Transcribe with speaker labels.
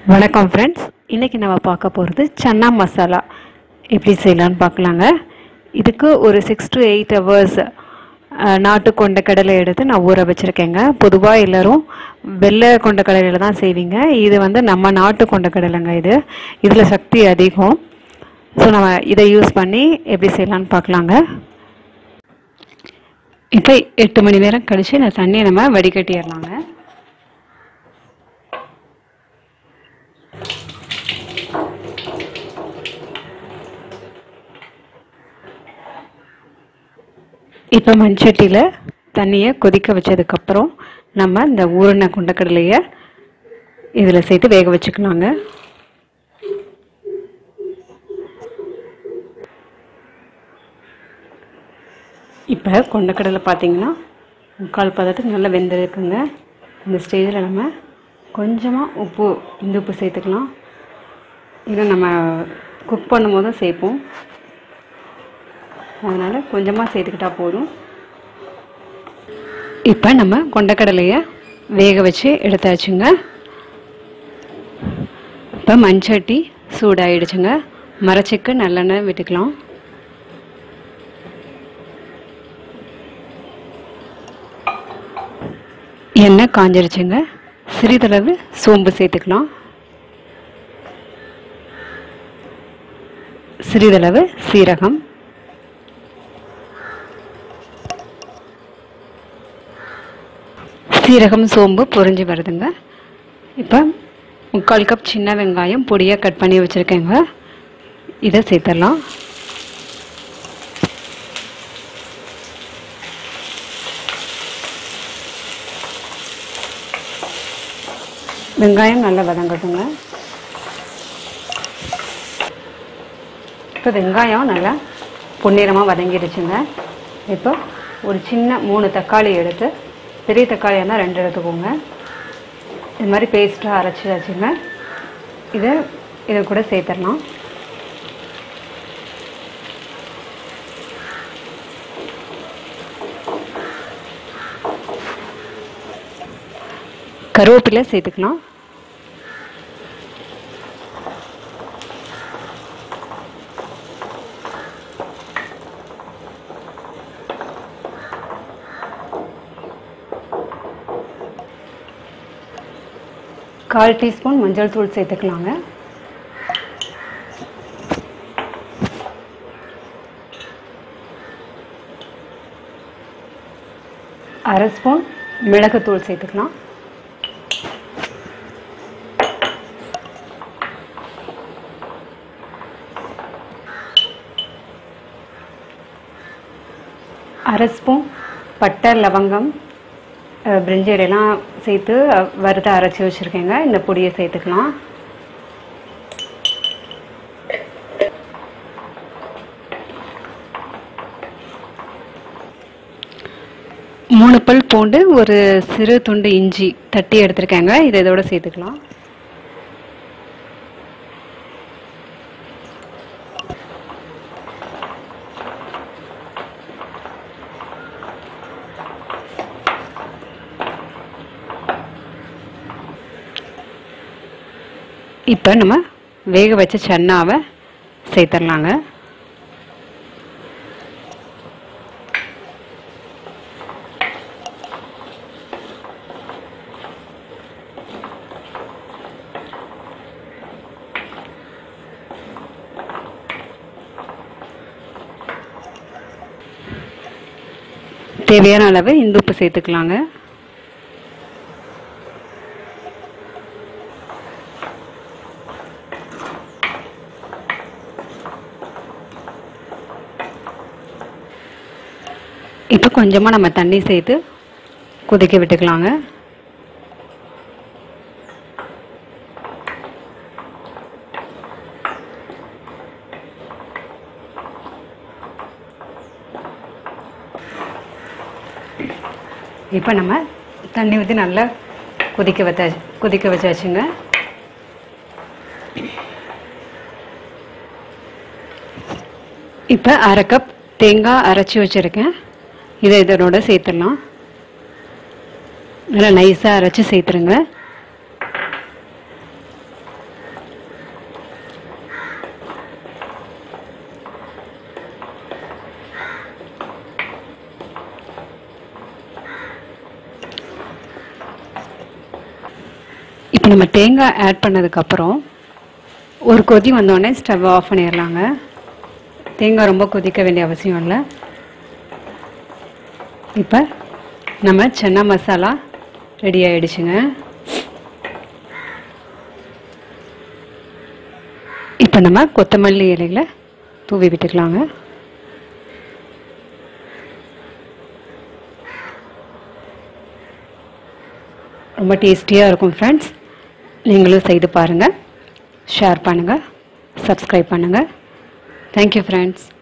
Speaker 1: வணக்கம் ஃப்ரெண்ட்ஸ் இன்றைக்கி நம்ம பார்க்க போகிறது சன்னா மசாலா எப்படி செய்யலான்னு பார்க்கலாங்க இதுக்கு ஒரு சிக்ஸ் டு எயிட் ஹவர்ஸ் நாட்டு கொண்ட கடலை எடுத்து நான் ஊற வச்சுருக்கேங்க பொதுவாக எல்லோரும் வெள்ளை கொண்ட கடலையில் தான் செய்வீங்க இது வந்து நம்ம நாட்டு கொண்ட கடலைங்க இது இதில் சக்தி அதிகம் ஸோ நம்ம இதை யூஸ் பண்ணி எப்படி செய்யலான்னு பார்க்கலாங்க இப்போ எட்டு மணி நேரம் கழித்து இந்த தண்ணியை நம்ம வடிகட்டிடலாங்க இப்போ மண்சட்டியில் தண்ணியை கொதிக்க வச்சதுக்கப்புறம் நம்ம இந்த ஊறின கொண்டக்கடலையை இதில் சேர்த்து வேக வச்சுக்கலாங்க இப்போ கொண்டக்கடலை பார்த்தீங்கன்னா முக்கால் பதத்துக்கு நல்லா வெந்திருக்குங்க இந்த ஸ்டேஜில் நம்ம கொஞ்சமாக உப்பு இந்த உப்பு சேர்த்துக்கலாம் இல்லை நம்ம குக் பண்ணும்போதும் சேர்ப்போம் அதனால் கொஞ்சமாக சேர்த்துக்கிட்டா போதும் இப்போ நம்ம கொண்டக்கடலையை வேக வச்சு எடுத்தாச்சுங்க இப்போ மண்சட்டி சூடாயிடுச்சுங்க மரச்சிக்கு நல்லெண்ணெய் விட்டுக்கலாம் எண்ணெய் காஞ்சிருச்சுங்க சிறிதளவு சோம்பு சேர்த்துக்கலாம் சிறிதளவு சீரகம் சீரகம் சோம்பு பொரிஞ்சு வருதுங்க இப்போ முக்கால் கப் சின்ன வெங்காயம் பொடியாக கட் பண்ணி வச்சுருக்கேங்க இதை சேர்த்துடலாம் வெங்காயம் நல்லா வதங்கட்டுங்க இப்போ வெங்காயம் நல்லா பொன்னிறமாக வதங்கிடுச்சுங்க இப்போ ஒரு சின்ன மூணு தக்காளி எடுத்து பெரிய தக்காளியாக இருந்தால் ரெண்டு எடுத்துக்கோங்க இது மாதிரி பேஸ்ட்டாக அரைச்சி வச்சுங்க இதை இதை கூட சேர்த்துடலாம் கருவேப்பிலை சேர்த்துக்கலாம் கால் டீஸ்பூன் மஞ்சள் தூள் சேர்த்துக்கலாங்க அரை ஸ்பூன் மிளகுத்தூள் சேர்த்துக்கலாம் அரை ஸ்பூன் பட்டை லவங்கம் பிரிஞ்சி இலையெல்லாம் சேர்த்து வறுத்து அரைச்சி வச்சுருக்கேங்க இந்த பொடியை சேர்த்துக்கலாம் மூணு பல் பூண்டு ஒரு சிறு துண்டு இஞ்சி தட்டி எடுத்திருக்கேங்க இதை இதோட சேர்த்துக்கலாம் இப்போ நம்ம வேக வச்ச சன்னாவை சேர்த்துடலாங்க தேவையான அளவு இந்துப்பு சேர்த்துக்கலாங்க இப்போ கொஞ்சமாக நம்ம தண்ணி சேர்த்து கொதிக்க விட்டுக்கலாங்க இப்போ நம்ம தண்ணி ஊற்றி நல்லா கொதிக்க வச்சா கொதிக்க வச்சாச்சுங்க இப்போ அரை கப் தேங்காய் அரைச்சி வச்சுருக்கேன் இதை இதனோட சேர்த்துடலாம் நல்லா நைஸாக அரைச்சி சேர்த்துருங்க இப்போ நம்ம தேங்காய் ஆட் பண்ணதுக்கப்புறம் ஒரு கொதி வந்தோடனே ஸ்டவ் ஆஃப் பண்ணிடலாங்க தேங்காய் ரொம்ப கொதிக்க வேண்டிய அவசியம் இல்லை இப்போ நம்ம சென்னா மசாலா ரெடி ஆயிடுச்சுங்க இப்போ நம்ம கொத்தமல்லி இலையில தூவி விட்டுக்கலாங்க ரொம்ப டேஸ்டியாக இருக்கும் ஃப்ரெண்ட்ஸ் நீங்களும் செய்து பாருங்கள் ஷேர் பண்ணுங்கள் சப்ஸ்கிரைப் பண்ணுங்கள் தேங்க்யூ ஃப்ரெண்ட்ஸ்